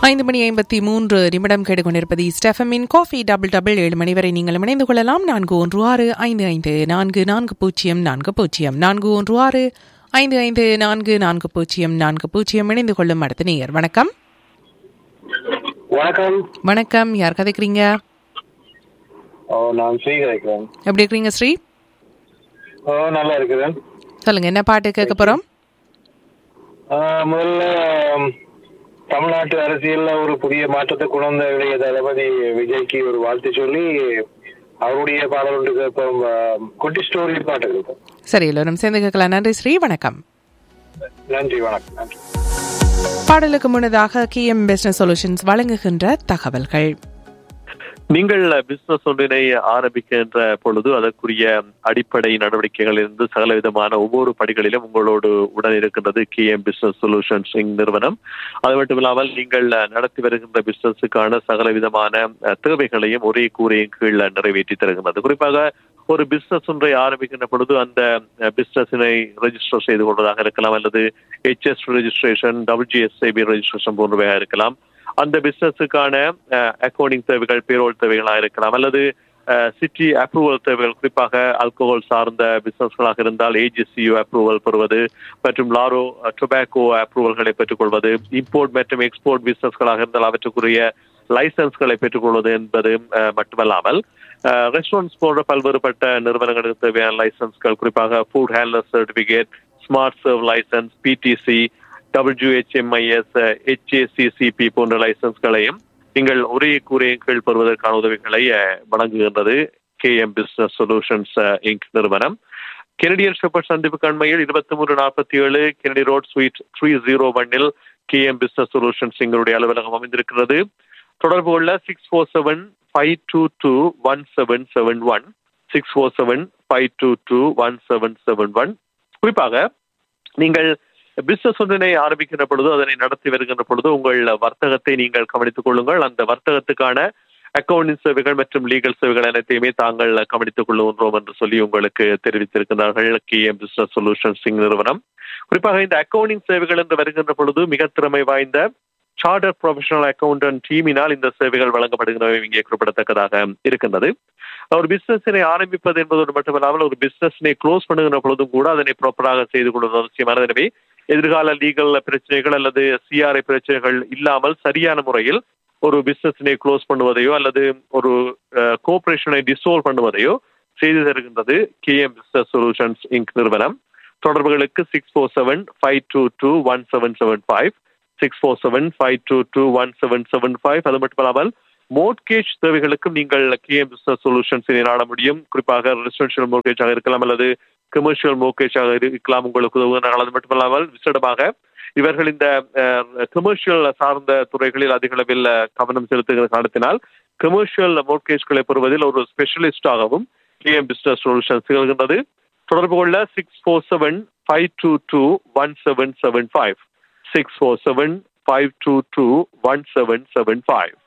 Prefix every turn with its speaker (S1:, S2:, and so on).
S1: ஐந்து மணி ஐம்பத்தி மூன்று நிமிடம் கேட்டுக்கொண்டிருப்பது ஸ்டெஃபமின் காஃபி டபுள் டபுள் ஏழு மணி வரை நீங்கள் இணைந்து கொள்ளலாம் நான்கு ஒன்று ஆறு ஐந்து ஐந்து நான்கு நான்கு பூஜ்ஜியம் நான்கு பூஜ்ஜியம் நான்கு ஒன்று ஆறு ஐந்து ஐந்து நான்கு நான்கு பூஜ்ஜியம் நான்கு பூஜ்ஜியம் இணைந்து கொள்ளும் அடுத்த நேயர் வணக்கம்
S2: வணக்கம்
S1: வணக்கம் யார் கதைக்கிறீங்க
S2: ஓ நான் ஸ்ரீ கிடைக்கிறேன்
S1: எப்படி இருக்கிறீங்க ஸ்ரீ
S2: ஓ நல்லா இருக்கிறேன்
S1: சொல்லுங்க என்ன பாட்டு கேட்க போறோம்
S2: ஆ, முதல்ல ம், தமிழ்நாட்டு அரசியல்ல ஒரு புதிய மாற்றத்தை கொண்டு வந்த இளைய தளபதி விஜய்க்கு ஒரு வாழ்த்து சொல்லி அவருடைய பாடல் ஒன்று கேட்போம் ஆ, குட்டி ஸ்டோரி பாட்டு கேட்போம்
S1: சரி எல்லோரும் சேர்ந்து கேட்கலாம் நன்றி ஸ்ரீ வணக்கம்
S2: நன்றி வணக்கம் நன்றி
S1: பாடலுக்கு முன்னதாக கிஎம் பிசினஸ் சொல்யூஷன்ஸ் வழங்குகின்ற தகவல்கள்
S3: நீங்கள் பிசினஸ் ஒன்றினை ஆரம்பிக்கின்ற பொழுது அதற்குரிய அடிப்படை நடவடிக்கைகளிலிருந்து சகல விதமான ஒவ்வொரு படிகளிலும் உங்களோடு உடன் இருக்கின்றது கேஎம் பிசினஸ் சொல்யூஷன்ஸ் நிறுவனம் அது மட்டும் இல்லாமல் நீங்கள் நடத்தி வருகின்ற பிசினஸுக்கான சகல விதமான அஹ், தேவைகளையும் ஒரே கூரையின் கீழ் நிறைவேற்றி தருகின்றது குறிப்பாக ஒரு பிசினஸ் ஒன்றை ஆரம்பிக்கின்ற பொழுது அந்த பிசினஸினை ரெஜிஸ்டர் செய்து கொள்வதாக இருக்கலாம் அல்லது ஹெச்எஸ் ரெஜிஸ்ட்ரேஷன் டபிள்யூஎஸ்ஐபி ரெஜிஸ்ட்ரேஷன் போன்றவையாக இருக்கலாம் அந்த பிசினஸுக்கான அக்கவுண்டிங் தேவைகள் பேரோல் தேவைகளாக இருக்கலாம் அல்லது சிட்டி அப்ரூவல் தேவைகள் குறிப்பாக ஆல்கோஹால் சார்ந்த பிசினஸ்களாக இருந்தால் ஏஜிசியு அப்ரூவல் பெறுவது மற்றும் லாரோ டொபாக்கோ அப்ரூவல்களை பெற்றுக்கொள்வது இம்போர்ட் மற்றும் எக்ஸ்போர்ட் பிசினஸ்களாக இருந்தால் அவற்றுக்குரிய லைசன்ஸ்களை பெற்றுக்கொள்வது என்பது அஹ், மட்டுமல்லாமல் ரெஸ்டாரண்ட்ஸ் போன்ற பல்வேறுபட்ட நிறுவனங்களுக்கு தேவையான லைசன்ஸ்கள் குறிப்பாக food handler certificate smart serve licence PDC WHMIS HACCP போன்ற லைசன்ஸ்களையும் நீங்கள் ஒரே கூரையின் கீழ் பெறுவதற்கான உதவிகளை அஹ், வழங்குகின்றது கேஎம் பிசினஸ் சொல்யூஷன்ஸ் இங்க் நிறுவனம் கெனடியன் ஷெப்பர்ட் சந்திப்பு கண்மையில் இருபத்தி மூன்று நாற்பத்தி ஏழு Kennedy road suite three zero ஒன்னில் கேஎம் பிசினஸ் சொல்யூஷன்ஸ் எங்களுடைய அலுவலகம் அமைந்திருக்கிறது தொடர்பு கொள்ள six four seven five two two one seven seven one six four seven five two two one seven seven one குறிப்பாக நீங்கள் பிசினஸ் ஒன்றினை ஆரம்பிக்கின்ற பொழுது அதனை நடத்தி வருகின்ற பொழுது உங்கள் வர்த்தகத்தை நீங்கள் கவனித்துக் கொள்ளுங்கள் அந்த வர்த்தகத்துக்கான அக்கவுண்டிங் சேவைகள் மற்றும் லீகல் சேவைகள் அனைத்தையுமே தாங்கள் கவனித்துக் கொள்ளுகின்றோம் என்று சொல்லி உங்களுக்கு தெரிவித்திருக்கிறார்கள் கேஎம் பிசினஸ் சொல்யூஷன்ஸ் நிறுவனம் குறிப்பாக இந்த அக்கவுண்டிங் சேவைகள் என்று வருகின்ற பொழுது மிக திறமை வாய்ந்த சார்ட்டர் ப்ரொஃபஷனல் அக்கவுண்டன்ட் டீமினால் இந்த சேவைகள் வழங்கப்படுகின்றவை இங்கே குறிப்பிடத்தக்கதாக இருக்கின்றது ஒரு பிசினஸினை ஆரம்பிப்பது என்பதோடு மட்டுமல்லாமல் ஒரு பிசினஸினை க்ளோஸ் பண்ணுகின்ற பொழுதும் கூட அதனை ப்ராப்பராக செய்து கொள்வது அவசியமானது எனவே எதிர்கால லீகல் பிரச்சனைகள் அல்லது சிஆர்ஐ பிரச்சனைகள் இல்லாமல் சரியான முறையில் ஒரு பிசினஸினை க்ளோஸ் பண்ணுவதையோ அல்லது ஒரு கோஆபரேஷனை டிசால்வ் பண்ணுவதையோ செய்து தருகின்றது கேஎம் பிசினஸ் சொல்யூஷன்ஸ் இங்க் நிறுவனம் தொடர்புகளுக்கு six four seven five two two one seven seven five six four seven five two two one seven seven five அது மட்டுமல்லாமல் மோட்கேஜ் தேவைகளுக்கும் நீங்கள் கேஎம் பிசினஸ் சொல்யூஷன்ஸினை நாட முடியும் குறிப்பாக ரெசிடென்ஷியல் மோர்கேஜாக இருக்கலாம் அல்லது கமர்ஷியல் மோர்கேஜாக இருக்கலாம் உங்களுக்கு உதவுகிறார்கள் அது மட்டுமல்லாமல் விசேடமாக இவர்கள் இந்த கமர்ஷியல் சார்ந்த துறைகளில் அதிக அளவில் அஹ், கவனம் செலுத்துகிற காரணத்தினால் கமர்ஷியல் மோர்கேஜ்களை பெறுவதில் ஒரு ஸ்பெஷலிஸ்டாகவும் கேஎம் பிசினஸ் சொல்யூஷன்ஸ் திகழ்கின்றது தொடர்பு கொள்ள six four seven five two two one seven seven five six four seven five two two one seven seven five